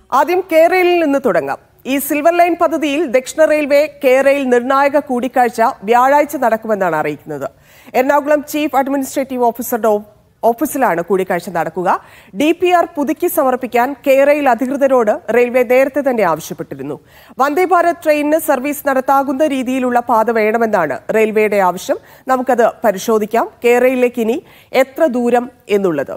ആദ്യം കേരളയിൽ നിന്ന് തുടങ്ങാം ഈ സിൽവർ ലൈൻ പദ്ധതിയിൽ ദക്ഷിണ റെയിൽവേ കേരളയിൽ നിർണായക കൂടിക്കാഴ്ച വ്യാഴാഴ്ച നടക്കുമെന്നാണ് അറിയിക്കുന്നത് എറണാകുളം ചീഫ് അഡ്മിനിസ്ട്രേറ്റീവ് ഓഫീസറുടെ ഓ- ഓഫീസിലാണ് കൂടിക്കാഴ്ച നടക്കുക ഡി പി ആർ പുതുക്കി സമർപ്പിക്കാൻ കേരളയിൽ അധികൃതരോട് റെയിൽവേ നേരത്തെ തന്നെ ആവശ്യപ്പെട്ടിരുന്നു വന്ദേ ഭാരത് ട്രെയിനിന് സർവീസ് നടത്താകുന്ന രീതിയിലുള്ള പാത വേണമെന്നാണ് റെയിൽവേയുടെ ആവശ്യം നമുക്കത് പരിശോധിക്കാം കേരളയിലേക്ക് ഇനി എത്ര ദൂരം എന്നുള്ളത്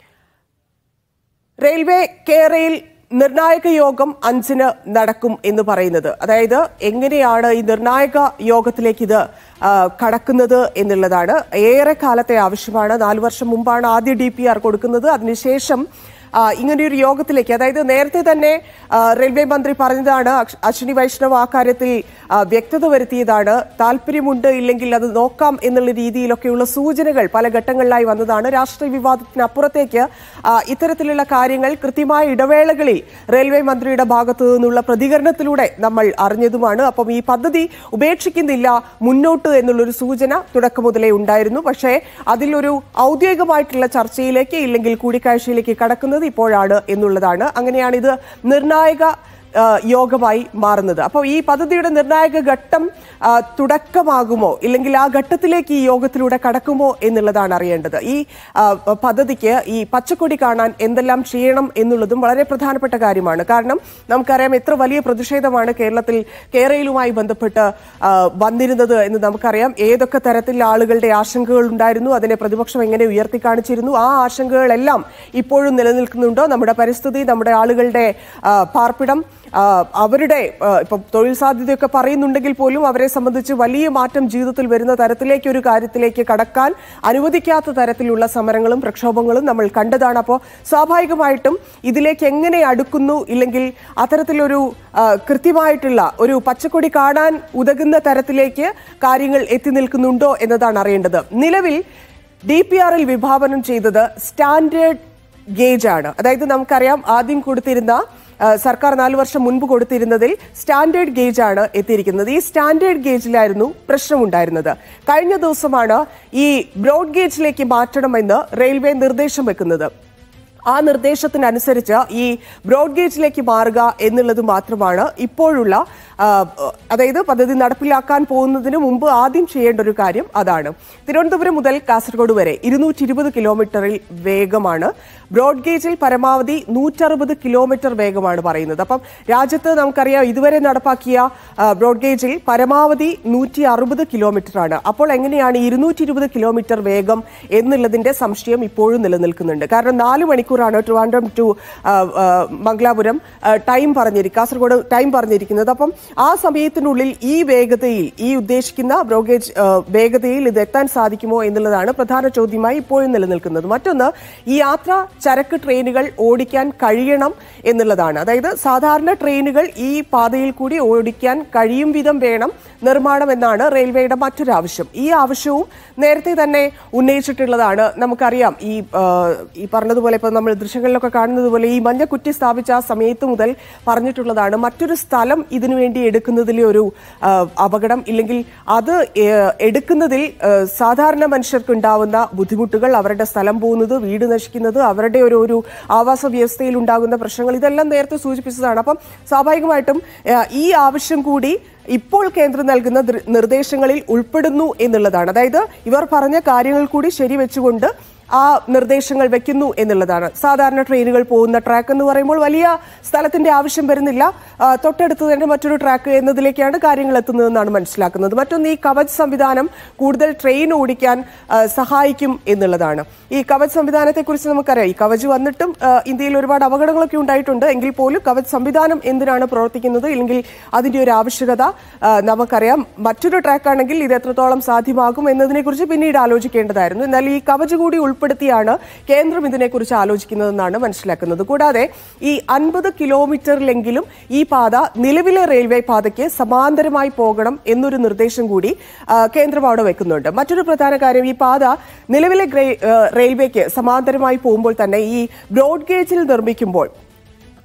റെയിൽവേ കേരയിൽ നിർണായക യോഗം അഞ്ചിന് നടക്കും എന്ന് പറയുന്നത് അതായത് എങ്ങനെയാണ് ഈ നിർണായക യോഗത്തിലേക്ക് ഇത് ആ, കടക്കുന്നത് എന്നുള്ളതാണ് ഏറെ കാലത്തെ ആവശ്യമാണ് നാലു വർഷം മുമ്പാണ് ആദ്യ ഡി പി ആർ കൊടുക്കുന്നത് അതിനുശേഷം ആ, ഇങ്ങനെയൊരു യോഗത്തിലേക്ക് അതായത് നേരത്തെ തന്നെ ആ, റെയിൽവേ മന്ത്രി പറഞ്ഞതാണ് അക്ഷ- അശ്വിനി വൈഷ്ണവ് ആ കാര്യത്തിൽ ആ, വ്യക്തത വരുത്തിയതാണ് താല്പര്യമുണ്ട് ഇല്ലെങ്കിൽ അത് നോക്കാം എന്നുള്ള രീതിയിലൊക്കെയുള്ള സൂചനകൾ പല ഘട്ടങ്ങളിലായി വന്നതാണ് രാഷ്ട്രീയ വിവാദത്തിനപ്പുറത്തേക്ക് ആ, ഇത്തരത്തിലുള്ള കാര്യങ്ങൾ കൃത്യമായ ഇടവേളകളിൽ റെയിൽവേ മന്ത്രിയുടെ ഭാഗത്തു നിന്നുള്ള പ്രതികരണത്തിലൂടെ നമ്മൾ അറിഞ്ഞതുമാണ് അപ്പം ഈ പദ്ധതി ഉപേക്ഷിക്കുന്നില്ല മുന്നോട്ട് എന്നുള്ളൊരു സൂചന തുടക്കം മുതലേ ഉണ്ടായിരുന്നു പക്ഷേ അതിലൊരു ഔദ്യോഗികമായിട്ടുള്ള ചർച്ചയിലേക്ക് ഇല്ലെങ്കിൽ കൂടിക്കാഴ്ചയിലേക്ക് കടക്കുന്നത് ഇപ്പോഴാണ് എന്നുള്ളതാണ് അങ്ങനെയാണ് ഇത് നിർണായക ആ, യോഗമായി മാറുന്നത് അപ്പോൾ ഈ പദ്ധതിയുടെ നിർണായക ഘട്ടം ആ, തുടക്കമാകുമോ ഇല്ലെങ്കിൽ ആ ഘട്ടത്തിലേക്ക് ഈ യോഗത്തിലൂടെ കടക്കുമോ എന്നുള്ളതാണ് അറിയേണ്ടത് ഈ ആ, പദ്ധതിക്ക് ഈ പച്ചക്കൊടി കാണാൻ എന്തെല്ലാം ചെയ്യണം എന്നുള്ളതും വളരെ പ്രധാനപ്പെട്ട കാര്യമാണ് കാരണം നമുക്കറിയാം എത്ര വലിയ പ്രതിഷേധമാണ് കേരളത്തിൽ കേരളയിലുമായി ബന്ധപ്പെട്ട് ആ, വന്നിരുന്നത് എന്ന് നമുക്കറിയാം ഏതൊക്കെ തരത്തിൽ ആളുകളുടെ ആശങ്കകൾ ഉണ്ടായിരുന്നു അതിനെ പ്രതിപക്ഷം എങ്ങനെ ഉയർത്തി കാണിച്ചിരുന്നു ആ ആശങ്കകളെല്ലാം ഇപ്പോഴും നിലനിൽക്കുന്നുണ്ടോ നമ്മുടെ പരിസ്ഥിതി നമ്മുടെ ആളുകളുടെ ആ, പാർപ്പിടം ആ, അവരുടെ ആ, ഇപ്പം തൊഴിൽ സാധ്യതയൊക്കെ പറയുന്നുണ്ടെങ്കിൽ പോലും അവരെ സംബന്ധിച്ച് വലിയ മാറ്റം ജീവിതത്തിൽ വരുന്ന തരത്തിലേക്ക് ഒരു കാര്യത്തിലേക്ക് കടക്കാൻ അനുവദിക്കാത്ത തരത്തിലുള്ള സമരങ്ങളും പ്രക്ഷോഭങ്ങളും നമ്മൾ കണ്ടതാണ് അപ്പോൾ സ്വാഭാവികമായിട്ടും ഇതിലേക്ക് എങ്ങനെ അടുക്കുന്നു ഇല്ലെങ്കിൽ അത്തരത്തിലൊരു ആ, കൃത്യമായിട്ടുള്ള ഒരു പച്ചക്കൊടി കാണാൻ ഉതകുന്ന തരത്തിലേക്ക് കാര്യങ്ങൾ എത്തി നിൽക്കുന്നുണ്ടോ എന്നതാണ് അറിയേണ്ടത് നിലവിൽ ഡി പി ആറിൽ വിഭാവനം ചെയ്തത് സ്റ്റാൻഡേർഡ് ഗേജ് ആണ് അതായത് നമുക്കറിയാം ആദ്യം കൊടുത്തിരുന്ന ആ, സർക്കാർ നാല് വർഷം മുൻപ് കൊടുത്തിരുന്നതിൽ സ്റ്റാൻഡേർഡ് ഗേജ് ആണ് എത്തിയിരിക്കുന്നത് ഈ സ്റ്റാൻഡേർഡ് ഗേജിലായിരുന്നു പ്രശ്നമുണ്ടായിരുന്നത് കഴിഞ്ഞ ദിവസമാണ് ഈ ബ്രോഡ് ഗേജിലേക്ക് മാറ്റണമെന്ന് റെയിൽവേ നിർദ്ദേശം വെക്കുന്നത് ആ നിർദ്ദേശത്തിനനുസരിച്ച് ഈ ബ്രോഡ് ഗേജിലേക്ക് മാറുക എന്നുള്ളത് മാത്രമാണ് ഇപ്പോഴുള്ള ആ, അതായത് പദ്ധതി നടപ്പിലാക്കാൻ പോകുന്നതിന് മുമ്പ് ആദ്യം ചെയ്യേണ്ട ഒരു കാര്യം അതാണ് തിരുവനന്തപുരം മുതൽ കാസർഗോഡ് വരെ ഇരുന്നൂറ്റി ഇരുപത് കിലോമീറ്ററിൽ വേഗമാണ് ബ്രോഡ് ഗേജിൽ പരമാവധി നൂറ്ററുപത് കിലോമീറ്റർ വേഗമാണ് പറയുന്നത് അപ്പം രാജ്യത്ത് നമുക്കറിയാം ഇതുവരെ നടപ്പാക്കിയ ആ, ബ്രോഡ് ഗേജിൽ പരമാവധി നൂറ്റി അറുപത് കിലോമീറ്റർ ആണ് അപ്പോൾ എങ്ങനെയാണ് ഇരുന്നൂറ്റി ഇരുപത് കിലോമീറ്റർ വേഗം എന്നുള്ളതിന്റെ സംശയം ഇപ്പോഴും നിലനിൽക്കുന്നുണ്ട് കാരണം നാല് മണിക്കൂറാണ് ട്രിവാൻഡ്രം ടു ആ, ആ, മംഗലാപുരം ആ, ടൈം പറഞ്ഞിരിക്കും കാസർഗോഡ് ടൈം പറഞ്ഞിരിക്കുന്നത് അപ്പം ആ സമയത്തിനുള്ളിൽ ഈ വേഗതയിൽ ഈ ഉദ്ദേശിക്കുന്ന ബ്രോഗേജ് ആ, വേഗതയിൽ ഇത് എത്താൻ സാധിക്കുമോ എന്നുള്ളതാണ് പ്രധാന ചോദ്യമായി ഇപ്പോഴും നിലനിൽക്കുന്നത് മറ്റൊന്ന് ഈ യാത്ര ചരക്ക് ട്രെയിനുകൾ ഓടിക്കാൻ കഴിയണം എന്നുള്ളതാണ് അതായത് സാധാരണ ട്രെയിനുകൾ ഈ പാതയിൽ കൂടി ഓടിക്കാൻ കഴിയും വിധം വേണം നിർമ്മാണം എന്നാണ് റെയിൽവേയുടെ മറ്റൊരു ആവശ്യം ഈ ആവശ്യവും നേരത്തെ തന്നെ ഉന്നയിച്ചിട്ടുള്ളതാണ് നമുക്കറിയാം ഈ ആ, ഈ പറഞ്ഞതുപോലെ ഇപ്പോൾ നമ്മൾ ദൃശ്യങ്ങളിലൊക്കെ കാണുന്നത് പോലെ ഈ മഞ്ഞ കുറ്റി സ്ഥാപിച്ച ആ സമയത്ത് മുതൽ പറഞ്ഞിട്ടുള്ളതാണ് മറ്റൊരു സ്ഥലം ഇതിനു വേണ്ടി എടുക്കുന്നതിലെ ഒരു ആ, അപകടം ഇല്ലെങ്കിൽ അത് ഏ, എടുക്കുന്നതിൽ ആ, സാധാരണ മനുഷ്യർക്ക് ഉണ്ടാവുന്ന ബുദ്ധിമുട്ടുകൾ അവരുടെ സ്ഥലം പോകുന്നത് വീട് നശിക്കുന്നത് അവരുടെ ഒരു ഒരു ആവാസ വ്യവസ്ഥയിൽ ഉണ്ടാകുന്ന പ്രശ്നങ്ങൾ ഇതെല്ലാം നേരത്തെ സൂചിപ്പിച്ചതാണ് അപ്പം സ്വാഭാവികമായിട്ടും ആ, ഈ ആവശ്യം കൂടി ഇപ്പോൾ കേന്ദ്രം നൽകുന്ന ദൃ- നിർദ്ദേശങ്ങളിൽ ഉൾപ്പെടുന്നു എന്നുള്ളതാണ് അതായത് ഇവർ പറഞ്ഞ കാര്യങ്ങൾ കൂടി ശരിവെച്ചുകൊണ്ട് ആ നിർദ്ദേശങ്ങൾ വെക്കുന്നു എന്നുള്ളതാണ് സാധാരണ ട്രെയിനുകൾ പോകുന്ന ട്രാക്ക് എന്ന് പറയുമ്പോൾ വലിയ സ്ഥലത്തിന്റെ ആവശ്യം വരുന്നില്ല ആ, തൊട്ടടുത്ത് തന്നെ മറ്റൊരു ട്രാക്ക് എന്നതിലേക്കാണ് കാര്യങ്ങൾ എത്തുന്നതെന്നാണ് മനസ്സിലാക്കുന്നത് മറ്റൊന്ന് ഈ കവച് സംവിധാനം കൂടുതൽ ട്രെയിൻ ഓടിക്കാൻ ആ, സഹായിക്കും എന്നുള്ളതാണ് ഈ കവച് സംവിധാനത്തെക്കുറിച്ച് നമുക്കറിയാം ഈ കവച് വന്നിട്ടും ആ, ഇന്ത്യയിൽ ഒരുപാട് അപകടങ്ങളൊക്കെ ഉണ്ടായിട്ടുണ്ട് എങ്കിൽ പോലും കവച് സംവിധാനം എന്തിനാണ് പ്രവർത്തിക്കുന്നത് ഇല്ലെങ്കിൽ അതിന്റെ ഒരു ആവശ്യകത ആ, നമുക്കറിയാം മറ്റൊരു ട്രാക്ക് ആണെങ്കിൽ ഇത് എത്രത്തോളം സാധ്യമാകും എന്നതിനെക്കുറിച്ച് പിന്നീട് ആലോചിക്കേണ്ടതായിരുന്നു എന്നാൽ ഈ കവച് കൂടി ഉൾപ്പെടുത്തിയാണ് കേന്ദ്രം ഇതിനെക്കുറിച്ച് ആലോചിക്കുന്നതെന്നാണ് മനസ്സിലാക്കുന്നത് കൂടാതെ ഈ അൻപത് കിലോമീറ്ററിലെങ്കിലും ഈ പാത നിലവിലെ റെയിൽവേ പാതയ്ക്ക് സമാന്തരമായി പോകണം എന്നൊരു നിർദ്ദേശം കൂടി ആ, കേന്ദ്രം അവിടെ വെക്കുന്നുണ്ട് മറ്റൊരു പ്രധാന കാര്യം ഈ പാത നിലവിലെ ഗ്രേ- ആ, റെയിൽവേക്ക് സമാന്തരമായി പോകുമ്പോൾ തന്നെ ഈ ബ്രോഡ് ഗേജിൽ നിർമ്മിക്കുമ്പോൾ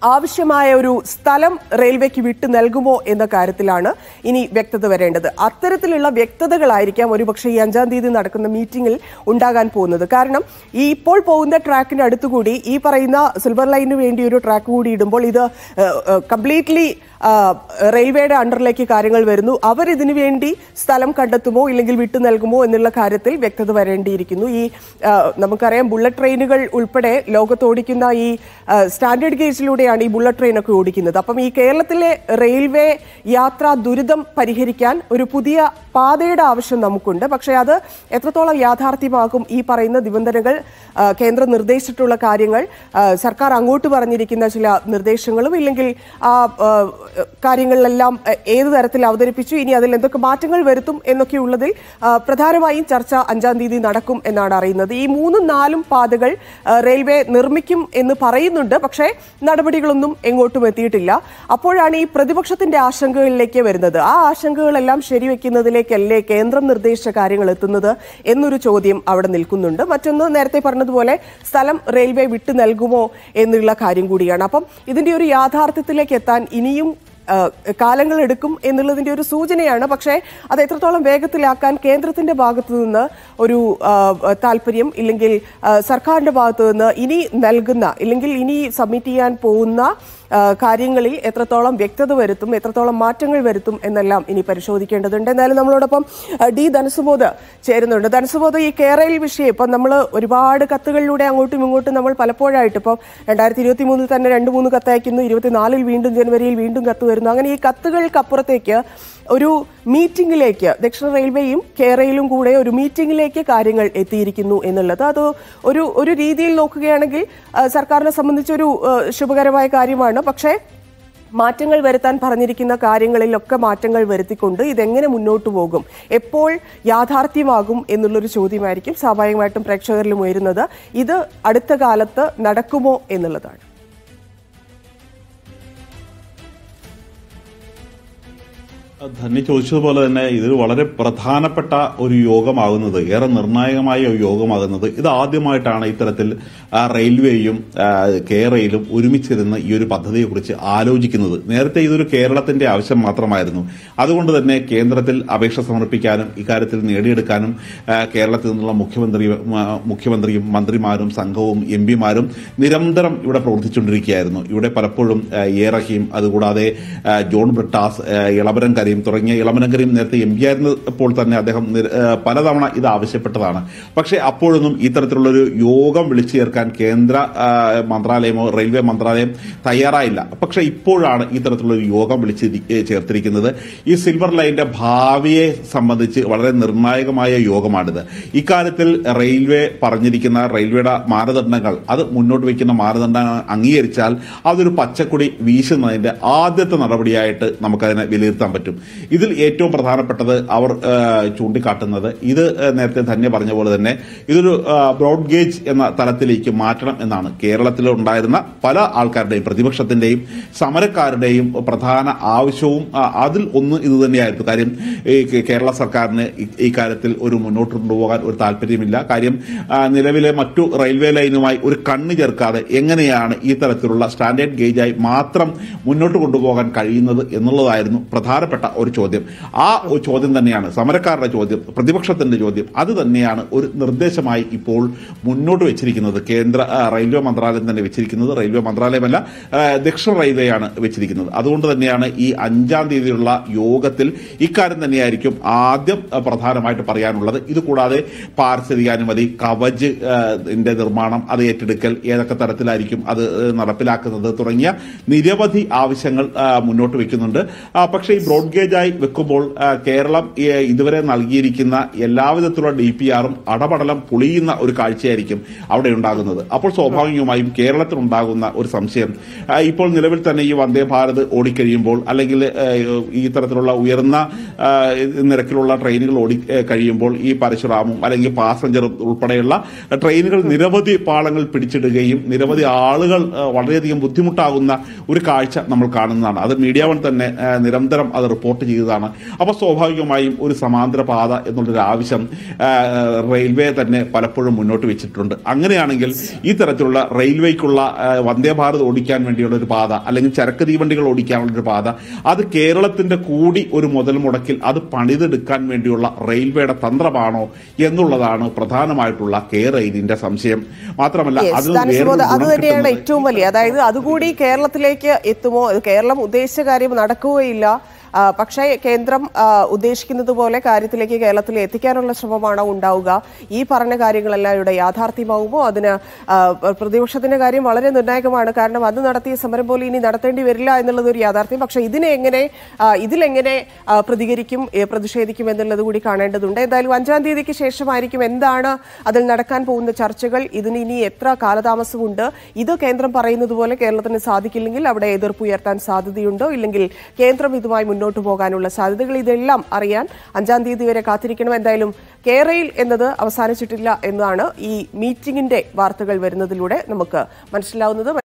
ആവശ്യമായ ഒരു സ്ഥലം റെയിൽവേക്ക് വിട്ടു നൽകുമോ എന്ന കാര്യത്തിലാണ് ഇനി വ്യക്തത വരേണ്ടത് അത്തരത്തിലുള്ള വ്യക്തതകളായിരിക്കാം ഒരുപക്ഷെ ഈ അഞ്ചാം തീയതി നടക്കുന്ന മീറ്റിംഗിൽ ഉണ്ടാകാൻ പോകുന്നത് കാരണം ഈ ഇപ്പോൾ പോകുന്ന ട്രാക്കിന്റെ അടുത്തുകൂടി ഈ പറയുന്ന സിൽവർ ലൈനിന് വേണ്ടി ഒരു ട്രാക്ക് കൂടി ഇടുമ്പോൾ ഇത് കംപ്ലീറ്റ്ലി റെയിൽവേയുടെ അണ്ടറിലേക്ക് കാര്യങ്ങൾ വരുന്നു അവർ ഇതിനു വേണ്ടി സ്ഥലം കണ്ടെത്തുമോ ഇല്ലെങ്കിൽ വിട്ടു നൽകുമോ എന്നുള്ള കാര്യത്തിൽ വ്യക്തത വരേണ്ടിയിരിക്കുന്നു ഈ ആ, നമുക്കറിയാം ബുള്ളറ്റ് ട്രെയിനുകൾ ഉൾപ്പെടെ ലോകത്ത് ഓടിക്കുന്ന ഈ ആ, സ്റ്റാൻഡേർഡ് ഗേജിലൂടെയാണ് ഈ ബുള്ളറ്റ് ട്രെയിനൊക്കെ ഓടിക്കുന്നത് അപ്പം ഈ കേരളത്തിലെ റെയിൽവേ യാത്രാ ദുരിതം പരിഹരിക്കാൻ ഒരു പുതിയ പാതയുടെ ആവശ്യം നമുക്കുണ്ട് പക്ഷേ അത് എത്രത്തോളം യാഥാർത്ഥ്യമാകും ഈ പറയുന്ന നിബന്ധനകൾ ആ, കേന്ദ്രം നിർദ്ദേശിച്ചിട്ടുള്ള കാര്യങ്ങൾ ആ, സർക്കാർ അങ്ങോട്ട് പറഞ്ഞിരിക്കുന്ന ചില നിർദ്ദേശങ്ങളും ഇല്ലെങ്കിൽ ആ ആ, കാര്യങ്ങളിലെല്ലാം ആ, ഏത് തരത്തിൽ അവതരിപ്പിച്ചു ഇനി അതിൽ എന്തൊക്കെ മാറ്റങ്ങൾ വരുത്തും എന്നൊക്കെ ഉള്ളതിൽ ആ, പ്രധാനമായും ചർച്ച അഞ്ചാം തീയതി നടക്കും എന്നാണ് അറിയുന്നത് ഈ മൂന്നും നാലും പാതകൾ ആ, റെയിൽവേ നിർമ്മിക്കും എന്ന് പറയുന്നുണ്ട് പക്ഷേ നടപടികളൊന്നും എങ്ങോട്ടും എത്തിയിട്ടില്ല അപ്പോഴാണ് ഈ പ്രതിപക്ഷത്തിന്റെ ആശങ്കകളിലേക്ക് വരുന്നത് ആ ആശങ്കകളെല്ലാം ശരിവെക്കുന്നതിലേക്കല്ലേ കേന്ദ്രം നിർദ്ദേശിച്ച കാര്യങ്ങൾ എത്തുന്നത് എന്നൊരു ചോദ്യം അവിടെ നിൽക്കുന്നുണ്ട് മറ്റൊന്ന് നേരത്തെ പറഞ്ഞതുപോലെ സ്ഥലം റെയിൽവേ വിട്ടു നൽകുമോ എന്നുള്ള കാര്യം കൂടിയാണ് അപ്പം ഇതിന്റെ ഒരു യാഥാർത്ഥ്യത്തിലേക്ക് എത്താൻ ഇനിയും ആ, കാലങ്ങൾ എടുക്കും എന്നുള്ളതിന്റെ ഒരു സൂചനയാണ് പക്ഷേ അത് എത്രത്തോളം വേഗത്തിലാക്കാൻ കേന്ദ്രത്തിന്റെ ഭാഗത്തു നിന്ന് ഒരു ആ, താല്പര്യം ഇല്ലെങ്കിൽ ആ, സർക്കാരിന്റെ ഭാഗത്തു നിന്ന് ഇനി നൽകുന്ന ഇല്ലെങ്കിൽ ഇനി സബ്മിറ്റ് ചെയ്യാൻ പോകുന്ന ആ, കാര്യങ്ങളിൽ എത്രത്തോളം വ്യക്തത വരുത്തും എത്രത്തോളം മാറ്റങ്ങൾ വരുത്തും എന്നെല്ലാം ഇനി പരിശോധിക്കേണ്ടതുണ്ട് എന്തായാലും നമ്മളോടൊപ്പം ആ, ഡി ധനസുബോധ് ചേരുന്നുണ്ട് ധനസുബോധ് ഈ കേരളയിൽ വിഷയം ഇപ്പം നമ്മൾ ഒരുപാട് കത്തുകളിലൂടെ അങ്ങോട്ടും ഇങ്ങോട്ടും നമ്മൾ പലപ്പോഴായിട്ട് ഇപ്പം രണ്ടായിരത്തി ഇരുപത്തി മൂന്നിൽ തന്നെ രണ്ട് മൂന്ന് കത്തയക്കുന്നു ഇരുപത്തിനാലിൽ വീണ്ടും ജനുവരിയിൽ വീണ്ടും കത്ത് വരുന്നു അങ്ങനെ ഈ കത്തുകൾക്കപ്പുറത്തേക്ക് ഒരു മീറ്റിംഗിലേക്ക് ദക്ഷിണ റെയിൽവേയും കേരളയിലും കൂടെ ഒരു മീറ്റിംഗിലേക്ക് കാര്യങ്ങൾ എത്തിയിരിക്കുന്നു എന്നുള്ളത് അത് ഒരു ഒരു രീതിയിൽ നോക്കുകയാണെങ്കിൽ ആ, സർക്കാരിനെ സംബന്ധിച്ചൊരു ആ, ശുഭകരമായ കാര്യമാണ് പക്ഷേ മാറ്റങ്ങൾ വരുത്താൻ പറഞ്ഞിരിക്കുന്ന കാര്യങ്ങളിലൊക്കെ മാറ്റങ്ങൾ വരുത്തിക്കൊണ്ട് ഇതെങ്ങനെ മുന്നോട്ട് പോകും എപ്പോൾ യാഥാർത്ഥ്യമാകും എന്നുള്ളൊരു ചോദ്യമായിരിക്കും സ്വാഭാവികമായിട്ടും പ്രേക്ഷകരിലും ഉയരുന്നത് ഇത് അടുത്ത കാലത്ത് നടക്കുമോ എന്നുള്ളതാണ് ധന്യ ചോദിച്ചതുപോലെ തന്നെ ഇത് വളരെ പ്രധാനപ്പെട്ട ഒരു യോഗമാകുന്നത് ഏറെ നിർണായകമായ ഒരു യോഗമാകുന്നത് ഇത് ആദ്യമായിട്ടാണ് ഇത്തരത്തിൽ ആ, റെയിൽവേയും ആ, കേരളയിലും ഒരുമിച്ചിരുന്ന് ഈ ഒരു പദ്ധതിയെക്കുറിച്ച് ആലോചിക്കുന്നത് നേരത്തെ ഇതൊരു കേരളത്തിന്റെ ആവശ്യം മാത്രമായിരുന്നു അതുകൊണ്ട് തന്നെ കേന്ദ്രത്തിൽ അപേക്ഷ സമർപ്പിക്കാനും ഇക്കാര്യത്തിൽ നേടിയെടുക്കാനും ആ, കേരളത്തിൽ നിന്നുള്ള മുഖ്യമന്ത്രി ആ, മുഖ്യമന്ത്രിയും മന്ത്രിമാരും സംഘവും എം പിമാരും നിരന്തരം ഇവിടെ പ്രവർത്തിച്ചുകൊണ്ടിരിക്കുകയായിരുന്നു ഇവിടെ പലപ്പോഴും ആ, എ റഹീം അതുകൂടാതെ ആ, ജോൺ ബ്രിട്ടാസ് ആ, ഇളമരം കരീം തുടങ്ങിയ ഇളമരം കരീം നേരത്തെ എം പി ആയിരുന്നപ്പോൾ തന്നെ അദ്ദേഹം നിര- ആ, പലതവണ ഇത് ആവശ്യപ്പെട്ടതാണ് പക്ഷേ അപ്പോഴൊന്നും ഇത്തരത്തിലുള്ളൊരു യോഗം വിളിച്ചു ചേർക്കാൻ കേന്ദ്ര ആ, മന്ത്രാലയമോ റെയിൽവേ മന്ത്രാലയം തയ്യാറായില്ല പക്ഷേ ഇപ്പോഴാണ് ഇത്തരത്തിലുള്ള ഒരു യോഗം വിളിച്ച് ചേർത്തിരിക്കുന്നത് ഈ സിൽവർ ലൈനിന്റെ ഭാവിയെ സംബന്ധിച്ച് വളരെ നിർണായകമായ യോഗമാണിത് ഇക്കാര്യത്തിൽ റെയിൽവേ പറഞ്ഞിരിക്കുന്ന റെയിൽവേയുടെ മാനദണ്ഡങ്ങൾ അത് മുന്നോട്ട് വയ്ക്കുന്ന മാനദണ്ഡങ്ങൾ അംഗീകരിച്ചാൽ അതൊരു പച്ചക്കൊടി വീശുന്നതിന്റെ ആദ്യത്തെ നടപടിയായിട്ട് നമുക്കതിനെ വിലയിരുത്താൻ പറ്റും ഇതിൽ ഏറ്റവും പ്രധാനപ്പെട്ടത് അവർ ആ, ചൂണ്ടിക്കാട്ടുന്നത് ഇത് ആ, നേരത്തെ ധന്യ പറഞ്ഞ പോലെ തന്നെ ഇതൊരു ബ്രോഡ് ഗേജ് എന്ന തലത്തിലേക്ക് മാറ്റണം എന്നാണ് കേരളത്തിൽ ഉണ്ടായിരുന്ന പല ആൾക്കാരുടെയും പ്രതിപക്ഷത്തിന്റെയും സമരക്കാരുടെയും പ്രധാന ആവശ്യവും ആ, അതിൽ ഒന്ന് ഇത് തന്നെയായിരുന്നു കാര്യം ഈ കേ- കേരള സർക്കാരിന് ഈ- ഈ കാര്യത്തിൽ ഒരു മുന്നോട്ട് കൊണ്ടുപോകാൻ ഒരു താല്പര്യമില്ല കാര്യം ആ, നിലവിലെ മറ്റു റെയിൽവേ ലൈനുമായി ഒരു കണ്ണ് ചേർക്കാതെ എങ്ങനെയാണ് ഈ തരത്തിലുള്ള സ്റ്റാൻഡേർഡ് ഗേജായി മാത്രം മുന്നോട്ട് കൊണ്ടുപോകാൻ കഴിയുന്നത് എന്നുള്ളതായിരുന്നു പ്രധാനപ്പെട്ട ഒരു ചോദ്യം ആ ഒരു ചോദ്യം തന്നെയാണ് സമരക്കാരുടെ ചോദ്യം പ്രതിപക്ഷത്തിന്റെ ചോദ്യം അത് തന്നെയാണ് ഒരു നിർദ്ദേശമായി ഇപ്പോൾ മുന്നോട്ട് വെച്ചിരിക്കുന്നത് കേന്ദ്ര ആ, റെയിൽവേ മന്ത്രാലയം തന്നെ വെച്ചിരിക്കുന്നത് റെയിൽവേ മന്ത്രാലയമല്ല ആ, ദക്ഷിണ റെയിൽവേയാണ് വെച്ചിരിക്കുന്നത് അതുകൊണ്ട് തന്നെയാണ് ഈ അഞ്ചാം തീയതിയുള്ള യോഗത്തിൽ ഇക്കാര്യം തന്നെയായിരിക്കും ആദ്യം ആ, പ്രധാനമായിട്ട് പറയാനുള്ളത് ഇത് കൂടാതെ പാരിസ്ഥിതികാനുമതി കവച് ആ, ന്റെ നിർമ്മാണം അത് ഏറ്റെടുക്കൽ ഏതൊക്കെ തരത്തിലായിരിക്കും അത് ആ, നടപ്പിലാക്കുന്നത് തുടങ്ങിയ നിരവധി ആവശ്യങ്ങൾ ആ, മുന്നോട്ട് വെക്കുന്നുണ്ട് ആ, പക്ഷേ ഈ ബ്രോഡ് ഗേജായി വെക്കുമ്പോൾ ആ, കേരളം ഈ, ഇതുവരെ നൽകിയിരിക്കുന്ന എല്ലാവിധത്തിലുള്ള ഡി പി ആറും അടപടലം പൊളിയുന്ന ഒരു കാഴ്ചയായിരിക്കും അവിടെ ഉണ്ടാകുന്നത് അപ്പോൾ സ്വാഭാവികമായും കേരളത്തിൽ ഉണ്ടാകുന്ന ഒരു സംശയം ആ, ഇപ്പോൾ നിലവിൽ തന്നെ ഈ വന്ദേ ഭാരത് ഓടിക്കഴിയുമ്പോൾ അല്ലെങ്കിൽ ആ, ഈ തരത്തിലുള്ള ഉയർന്ന ആ, നിരക്കിലുള്ള ട്രെയിനുകൾ ഓടി ആ, കഴിയുമ്പോൾ ഈ പരശുറാമും അല്ലെങ്കിൽ പാസഞ്ചർ ഉൾപ്പെടെയുള്ള ട്രെയിനുകൾ നിരവധി പാളങ്ങൾ പിടിച്ചിടുകയും നിരവധി ആളുകൾ ആ, വളരെയധികം ബുദ്ധിമുട്ടാകുന്ന ഒരു കാഴ്ച നമ്മൾ കാണുന്നതാണ് അത് മീഡിയ വൺ തന്നെ ആ, നിരന്തരം അത് റിപ്പോർട്ട് ചെയ്തതാണ് അപ്പോൾ സ്വാഭാവികമായും ഒരു സമാന്തര പാത എന്നുള്ളൊരു ആവശ്യം ആ, റെയിൽവേ തന്നെ പലപ്പോഴും മുന്നോട്ട് വെച്ചിട്ടുണ്ട് അങ്ങനെയാണെങ്കിൽ ഈ തരത്തിലുള്ള റെയിൽവേക്കുള്ള ആ, വന്ദേ ഭാരത് ഓടിക്കാൻ വേണ്ടിയുള്ള ഒരു പാത അല്ലെങ്കിൽ ചരക്ക് തീവണ്ടികൾ ഓടിക്കാനുള്ള ഒരു പാത അത് കേരളത്തിന്റെ കൂടി ഒരു മുതൽ മുടക്കിൽ അത് പണിതെടുക്കാൻ വേണ്ടിയുള്ള റെയിൽവേയുടെ തന്ത്രമാണോ എന്നുള്ളതാണ് പ്രധാനമായിട്ടുള്ള കെ റെയിലിന്റെ സംശയം മാത്രമല്ല Yes, അതിൽ ധനുഷ് വേറൊരു ബോധ- അത് ഗുണം തന്നെയാണ് കിട്ടുന്നത് ഏറ്റവും വലിയ അതായത് അതുകൂടി കേരളത്തിലേക്ക് എത്തുമോ ഇത് കേരളം ഉദ്ദേശിച്ച കാര്യം നടക്കുകയില്ല ആ, പക്ഷേ കേന്ദ്രം ആ, ഉദ്ദേശിക്കുന്നത് പോലെ കാര്യത്തിലേക്ക് കേരളത്തിൽ എത്തിക്കാനുള്ള ശ്രമമാണോ ഉണ്ടാവുക ഈ പറഞ്ഞ കാര്യങ്ങളെല്ലാം ഇവിടെ യാഥാർത്ഥ്യമാവുമോ അതിന് ആ, പ്രതിപക്ഷത്തിന്റെ കാര്യം വളരെ നിർണായകമാണ് കാരണം അത് നടത്തിയ സമരം പോലെ ഇനി നടത്തേണ്ടി വരില്ല എന്നുള്ളത് ഒരു യാഥാർത്ഥ്യം പക്ഷേ ഇതിനെ എങ്ങനെ ആ, ഇതിലെങ്ങനെ ആ, പ്രതികരിക്കും ഏ, പ്രതിഷേധിക്കും എന്നുള്ളത് കൂടി കാണേണ്ടതുണ്ട് എന്തായാലും അഞ്ചാം തീയതിക്ക് ശേഷമായിരിക്കും എന്താണ് അതിൽ നടക്കാൻ പോകുന്ന ചർച്ചകൾ ഇതിന് ഇനി എത്ര കാലതാമസമുണ്ട് ഇത് കേന്ദ്രം പറയുന്നത് പോലെ കേരളത്തിന് സാധിക്കില്ലെങ്കിൽ അവിടെ എതിർപ്പ് ഉയർത്താൻ സാധ്യതയുണ്ടോ ഇല്ലെങ്കിൽ കേന്ദ്രം ഇതുമായി മുന്നോട്ട് പോകാനുള്ള സാധ്യതകൾ ഇതെല്ലാം അറിയാൻ അഞ്ചാം തീയതി വരെ കാത്തിരിക്കണം എന്തായാലും കേരയിൽ എന്നത് അവസാനിച്ചിട്ടില്ല എന്നതാണ് ഈ മീറ്റിംഗിന്റെ വാർത്തകൾ വരുന്നതിലൂടെ നമുക്ക് മനസ്സിലാവുന്നത്